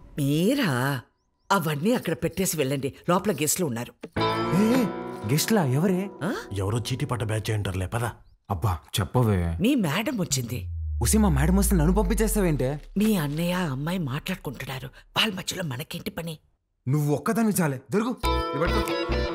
మీరా అవన్నీ అక్కడ పెట్టేసి వెళ్ళండి లోపల గెస్ట్లు ఉన్నారు గెస్ట్లా ఎవరే ఎవరో చీటీ పట్ట బ్యాచ్ అంటారులే పదా అబ్బా చెప్పవే మీ మేడం వచ్చింది ఉసి మా మేడం వస్తే నన్ను పంపించేస్తావేంటే మీ అన్నయ్య అమ్మాయి మాట్లాడుకుంటున్నారు వాళ్ళ మధ్యలో మనకేంటి పని నువ్వు ఒక్కదాన్ని చాలే దొరుకు ఇది పట్టుకో.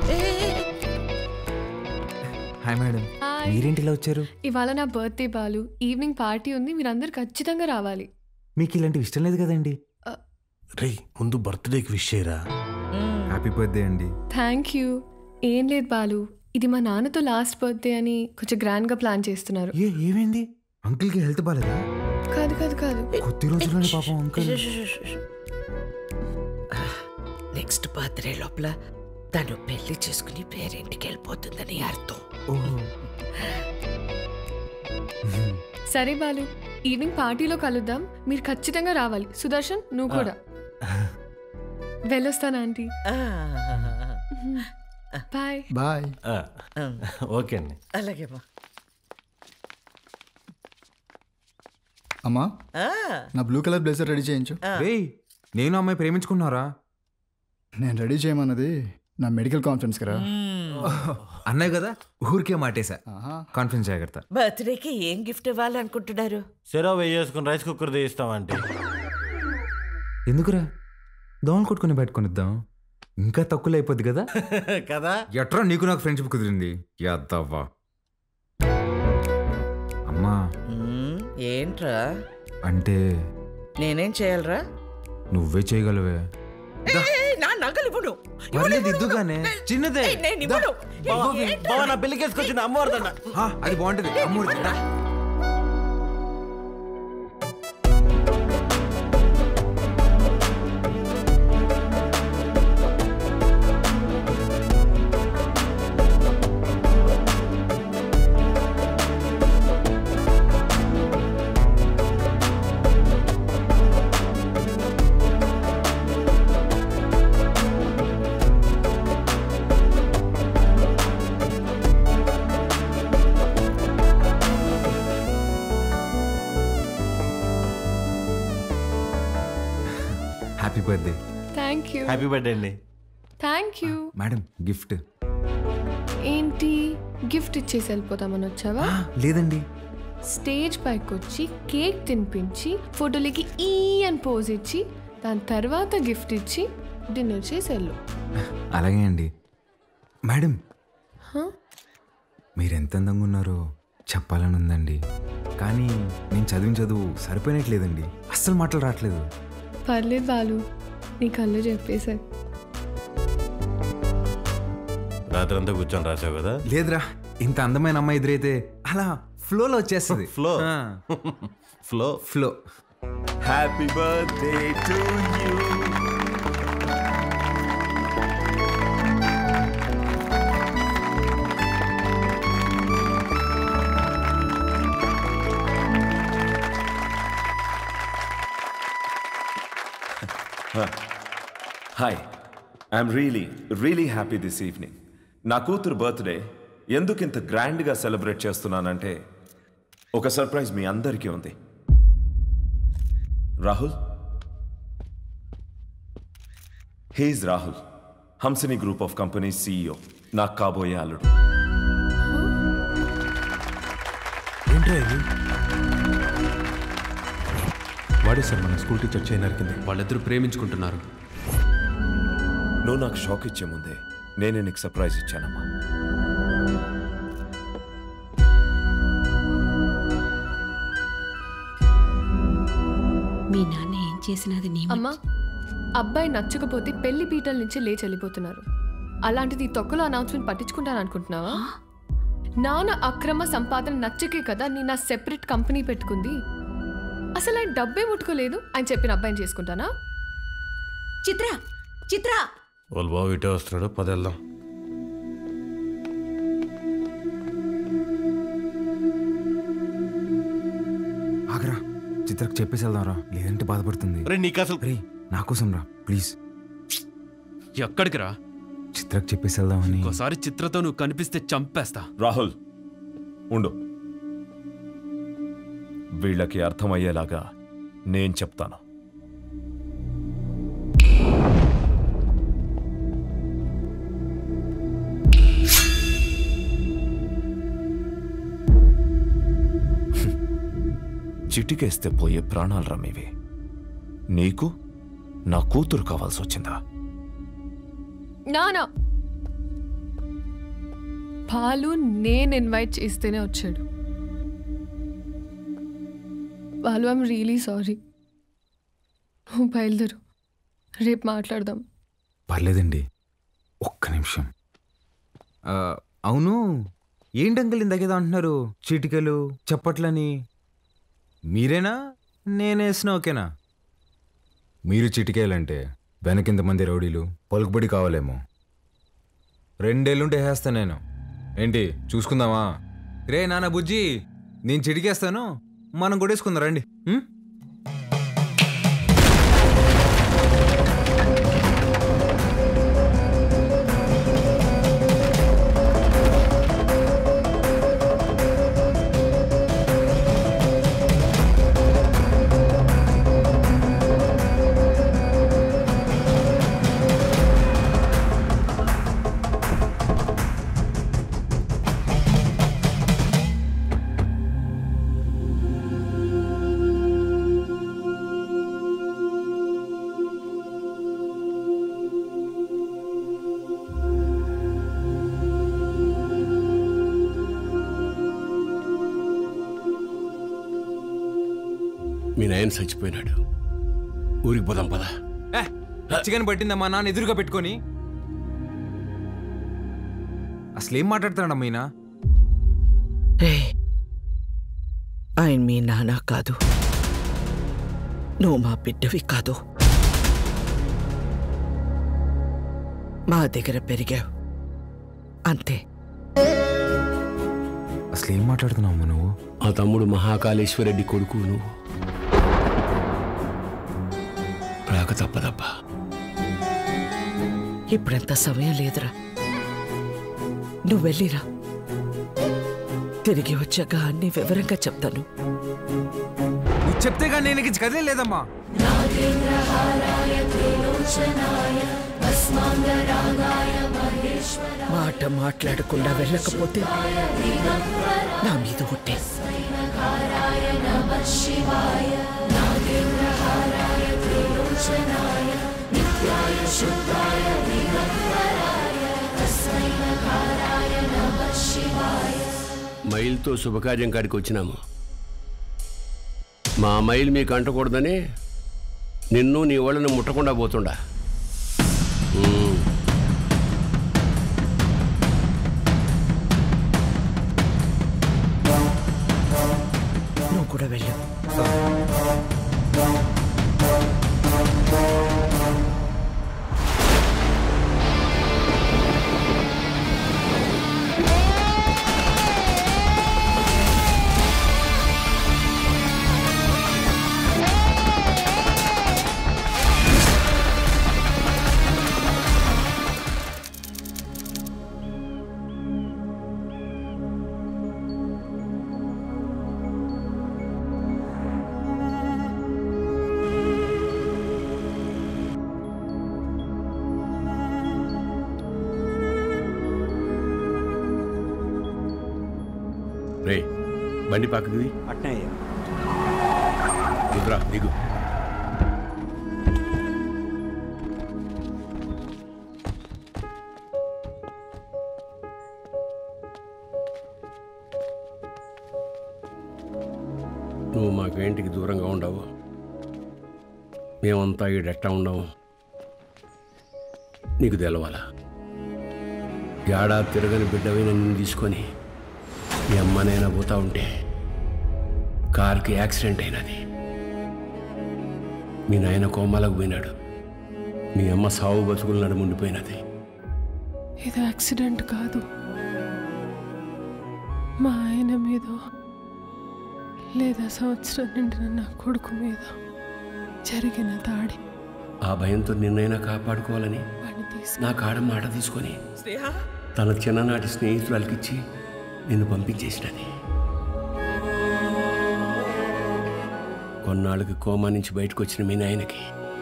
Hi madam hi. మీరేంటి ఇలా వచ్చారు ఇవాళ నా బర్త్డే బాలు ఈవినింగ్ పార్టీ ఉంది మీరందరూ ఖచ్చితంగా రావాలి మీకు ఇలాంటివి ఇష్టం లేదు కదండి రే ముందు బర్త్డేకి విష్ చేయరా హ్యాపీ బర్త్డే అండి థ్యాంక్ యూ ఏం లేదు బాలు ఇది మా నాన్నతో లాస్ట్ బర్త్డే అని కొంచెం గ్రాండ్గా ప్లాన్ చేస్తున్నారు ఏ ఏమైంది అంకుల్కి హెల్త్ బాగాలేదా కాదు కాదు కాదు కొద్ది రోజుల్లోనే పాపం అంకుల్ నెక్స్ట్ బర్త్డే లోపల తను పెళ్లి చేసుకుని పేరింటికి వెళ్ళిపోతుందని అర్థం ఓహో సరే బాలు ఈవినింగ్ పార్టీలో కలుద్దాం మీరు ఖచ్చితంగా రావాలి సుదర్శన్ నువ్వు కూడా వెళ్ళొస్తాను ఆంటీ బాయ్ బాయ్ ఆ, ఓకే అండి అలాగేమా అమ్మా ఆ, నా బ్లూ కలర్ బ్లేజర్ రెడీ చేయించు రేయ్ నేను అమ్మాయి ప్రేమించుకున్నారా నేను రెడీ చేయమన్నది నా మెడికల్ కాన్ఫరెన్స్ కదా అన్నయ్య కదా ఊరికే మాటేశా ఆహా. కాన్ఫిడెన్స్ జాగ్రత్త బర్త్డేకి ఏం గిఫ్ట్ ఇవ్వాలనుకుంటున్నారు సెరో వేసుకుని రైస్ కుక్కర్ తీస్తామంటే ఎందుకురా దోమలు కొట్టుకుని పెట్టుకునిద్దాం ఇంకా తక్కువ అయిపోద్ది కదా కదా ఎట్రా నీకు నాకు ఫ్రెండ్షిప్ కుదిరింది యాదవ్వా అమ్మా మ్మ్, ఏంట్రా అంటే నేనేం చేయాలరా నువ్వే చేయగలవే నా నగలు ఇవ్వను పర్లేదు ఇద్దుగానే చిన్నదే ఏయ్, నేను ఇవ్వను ఏ- బావ నా పెళ్లికి వేసుకొచ్చిన అమ్మవారిదన్న ఆ, అది బాగుంటది అమ్మూరి రా. Happy birthday thank you happy birthday అండి థ్యాంక్ యూ మేడం గిఫ్ట్ ఏంటి గిఫ్ట్ ఇచ్చేసి వెళ్ళిపోతామని వచ్చావా లేదండి స్టేజ్ పైకి వచ్చి కేక్ తినిపించి ఫోటోలకి ఈ అని పోజ్ ఇచ్చి దాని తర్వాత గిఫ్ట్ ఇచ్చి డిన్నర్ చేసి వెళ్ళు అలాగే అండి మేడం హ? మీరు ఎంత అందంగా ఉన్నారో చెప్పాలని ఉందండి కానీ నేను చదివిన చదువు సరిపోయినట్లేదండి అస్సలు మాటలు రావట్లేదు పర్లేదు బాలు నీ కళ్ళు చెప్పేశారు రాత్రంతా కూర్చొని రాసావు కదా లేదురా ఇంత అందమైన అమ్మాయి ఎదురైతే అలా ఫ్లోలో వచ్చేస్తుంది ఫ్లో ఆ, flow flow happy birthday to you hi I'm really really happy this evening నా కూతురు బర్త్డే ఎందుకు ఇంత గ్రాండ్గా సెలబ్రేట్ చేస్తున్నానంటే ఒక సర్ప్రైజ్ మీ అందరికీ ఉంది Rahul he's Rahul Hamsini group of companies CEO నాకు కాబోయే అల్లుడు ఏంట్రా ఇది వాడే సార్ మన స్కూల్ టీచర్ చైన్ నరికింది వాళ్ళిద్దరూ ప్రేమించుకుంటున్నారు నువ్వు నాకు షాక్ ఇచ్చే ముందే నేనే నీకు సర్ప్రైజ్ ఇచ్చానమ్మా మీ నాన్న ఏం చేసినది నీ అమ్మా అబ్బాయి నచ్చకపోతే పెళ్లి పీటల నుంచి లేచి వెళ్ళిపోతున్నారు అలాంటిది ఈ తొక్కలో అనౌన్స్మెంట్ పట్టించుకుంటాను అనుకుంటున్నావా నాన్న అక్రమ సంపాదన నచ్చకే కదా నేను నా సెపరేట్ కంపెనీ పెట్టుకుంది అసలు ఆయన డబ్బే ముట్టుకోలేదు ఆయన చెప్పిన అబ్బాయిని చేసుకుంటానా చిత్ర చిత్ర వాళ్ళ బాబు ఇటే వస్తున్నాడు పదెళ్దాం ఆగరా చిత్రకు చెప్పేసి వెళ్దాం రా లేదంటే బాధపడుతుంది రే నీకు అసలు రే నా కోసం రా ప్లీజ్ ఎక్కడికి రా చిత్రకు చెప్పేసి వెళ్దామని ఒకసారి చిత్రతో నువ్వు కనిపిస్తే చంపేస్తా రాహుల్ ఉండు వీళ్ళకి అర్థమయ్యేలాగా నేను చెప్తాను చిటికేస్తే పోయే ప్రాణాలు రమ్మేవి నీకు నా కూతురు కావాల్సి వచ్చిందా నానా పాలు నేను ఇన్వైట్ చేస్తేనే వచ్చాడు బాలు ఐమ్ రియలీ సారీ నువ్వు బయలుదేరు రేపు మాట్లాడదాం పర్లేదండి ఒక్క నిమిషం ఆ, అవును ఏంటి అంకుల్ ఇందాకేదో అంటున్నారు చీటికలు చప్పట్లని మీరేనా నేనేసిన ఓకేనా మీరు చిటికేయాలంటే వెనకింత మంది రౌడీలు పలుకుబడి కావాలేమో రెండేళ్ళుంటే వేస్తా నేను ఏంటి చూసుకుందామా రే నాన్న బుజ్జి నేను చిటికేస్తాను మనం కొట్టేసుకుందాం రండి ఉం? మీ నాయన చచ్చిపోయినాడు ఊరికి పోదాం పదా ఏ, చికెన్ పట్టిందమ్మా నాన్న ఎదురుగా పెట్టుకొని అసలు ఏం మాట్లాడుతున్నాడమ్మా ఈయన రే ఆయన మీ నాన్న కాదు నువ్వు మా బిడ్డవి కాదు మా దగ్గర పెరిగావు అంతే అసలు ఏం మాట్లాడుతున్నావు నువ్వు ఆ తమ్ముడు మహాకాళేశ్వరరెడ్డి కొడుకు నువ్వు రాక తప్పదబ్బా ఇప్పుడంత సమయం లేదురా నువ్వు వెళ్ళిరా తిరిగి వచ్చాక అన్ని వివరంగా చెప్తాను నువ్వు చెప్తే కానీ నేను ఇక కదిలే లేదమ్మా మాట మాట్లాడకుండా వెళ్ళకపోతే నా మీద ఒట్టే మైల్తో శుభకార్యం కాడికి వచ్చినాము మా మైల్ మీకు అంటకూడదని నిన్ను నీ వాళ్ళని ముట్టకుండా పోతుండా ఉమ్. నువ్వు కూడా వెళ్ళు రే బండి పక్కకు దిగి దిగురా దిగు నువ్వు మాకు ఇంటికి దూరంగా ఉండవు మేమంతా ఈడెట్టా ఉండవు నీకు తెలవాలా ఏడా తిరగని బిడ్డవైన నిన్ను తీసుకొని మీ అమ్మనైనా పోతా ఉంటే కార్కి యాక్సిడెంట్ అయినది మీ నాయన కోమాలకు పోయినాడు మీ అమ్మ సావు బతుకులు నడుముండిపోయినది ఇది యాక్సిడెంట్ కాదు మా ఆయన మీద లేదా సంవత్సరం నిండిన నా కొడుకు మీద జరిగిన దాడి ఆ భయంతో నిన్నైనా కాపాడుకోవాలని వాడిని తీసుకు నా కాడ మాట తీసుకొని తన చిన్ననాటి స్నేహితురాలకిచ్చి నిన్ను పంపించేసినది కొన్నాళ్ళకి కోమా నుంచి బయటకు వచ్చిన మీ నాయనకి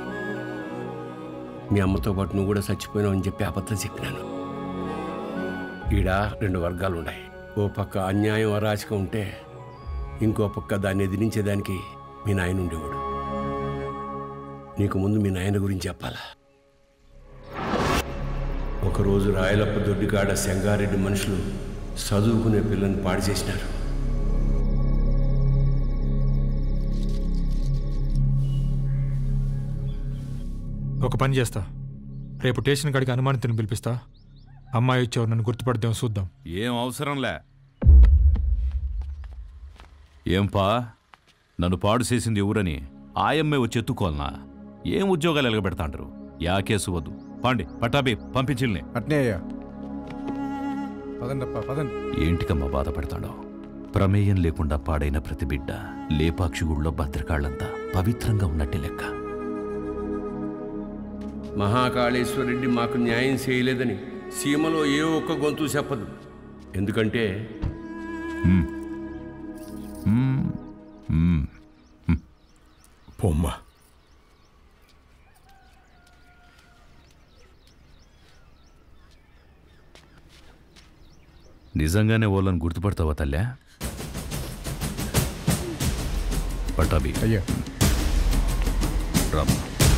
మీ అమ్మతో పాటు నువ్వు కూడా చచ్చిపోయినావు అని చెప్పి అబద్ధం చెప్పినాను ఈడ రెండు వర్గాలు ఉన్నాయి ఓ పక్క అన్యాయం అరాచకం ఉంటే ఇంకో పక్క దాన్ని ఎదిరించేదానికి మీ నాయన ఉండేవాడు నీకు ముందు మీ నాయన గురించి చెప్పాలా ఒకరోజు రాయలప్ప దొడ్డికాడ సెంగారెడ్డి మనుషులు చదువుకునే పిల్లని పాడు చేసినారు ఒక పని చేస్తా రేపు స్టేషన్ కాడికి అనుమానితుని పిలిపిస్తా అమ్మాయి వచ్చేవారు నన్ను గుర్తుపడదేమో చూద్దాం ఏం అవసరంలే ఏంపా నన్ను పాడు చేసింది ఎవరని ఆయమ్మే వచ్చి ఎత్తుకోవాలనా ఏం ఉద్యోగాలు ఎలగబెడతాంటారు యా కేసు వద్దు పాండి పటాబి పంపించిల్ని అట్నే అయ్యా పదండప్ప పదండి ఏంటికమ్మా బాధపడతాడో ప్రమేయం లేకుండా పాడైన ప్రతి బిడ్డ లేపాక్షి గుళ్ళో భద్రకాళ్ళంతా పవిత్రంగా ఉన్నట్టే లెక్క మహాకాళేశ్వరరెడ్డి మాకు న్యాయం చేయలేదని సీమలో ఏ ఒక్క గొంతు చెప్పదు ఎందుకంటే మ్మ్. మ్మ్. మ్మ్. పొమ్మ నిజంగానే వాళ్ళని గుర్తుపడతావా తల్లా పటాబి అయ్యా రామ్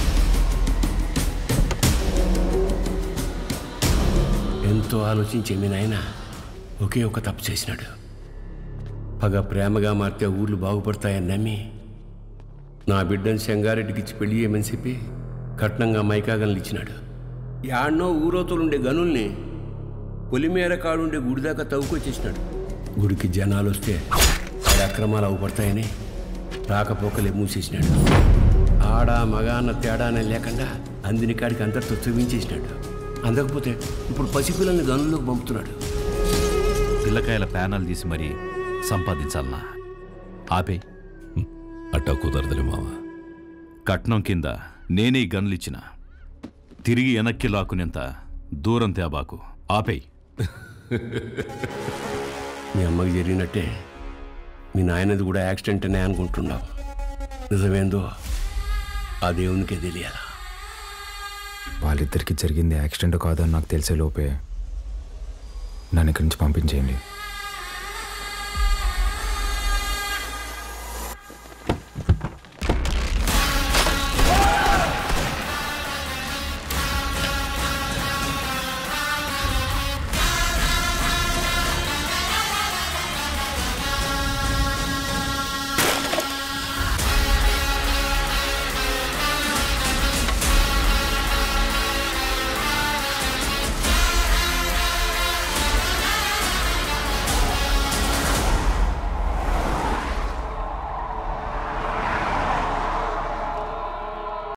ఎంతో ఆలోచించే మీ నాయన ఒకే ఒక తప్పు చేసినాడు పగ ప్రేమగా మారితే ఊర్లు బాగుపడతాయని నమ్మి నా బిడ్డను శంగారెడ్డికి ఇచ్చి పెళ్లి చేయమని చెప్పి కట్నంగా మైకాగన్లు ఇచ్చినాడు యాడ్నో ఊరోతలుండే గనుల్ని పొలిమేర కాడుండే గుడి దాకా తవ్వుకొచ్చేసినాడు గుడికి జనాలు వస్తే ఆడ అక్రమాలు అవుపడతాయని రాకపోకలే మూసేసినాడు ఆడ మగ అన్న తేడానే లేకుండా అందిని కాడికి అందరితో చూపించేసినాడు అందకపోతే ఇప్పుడు పసిపిల్లల్ని గనుల్లోకి పంపుతున్నాడు పిల్లకాయల ప్యానల్ తీసి మరీ సంపాదించాలనా ఆపే అట్టా కుదరదులే మావ కట్నం కింద నేనే ఈ గన్లిచ్చిన తిరిగి వెనక్కి లాక్కునేంత దూరం తేబాకు ఆపేయ్ మీ అమ్మకి జరిగినట్టే మీ నాయనది కూడా యాక్సిడెంట్ అనే అనుకుంటున్నావు నిజమేందో ఆ దేవునికే తెలియాలా వాళ్ళిద్దరికి జరిగింది యాక్సిడెంట్ కాదని నాకు తెలిసే లోపే నన్ను ఇక్కడి నుంచి పంపించేయండి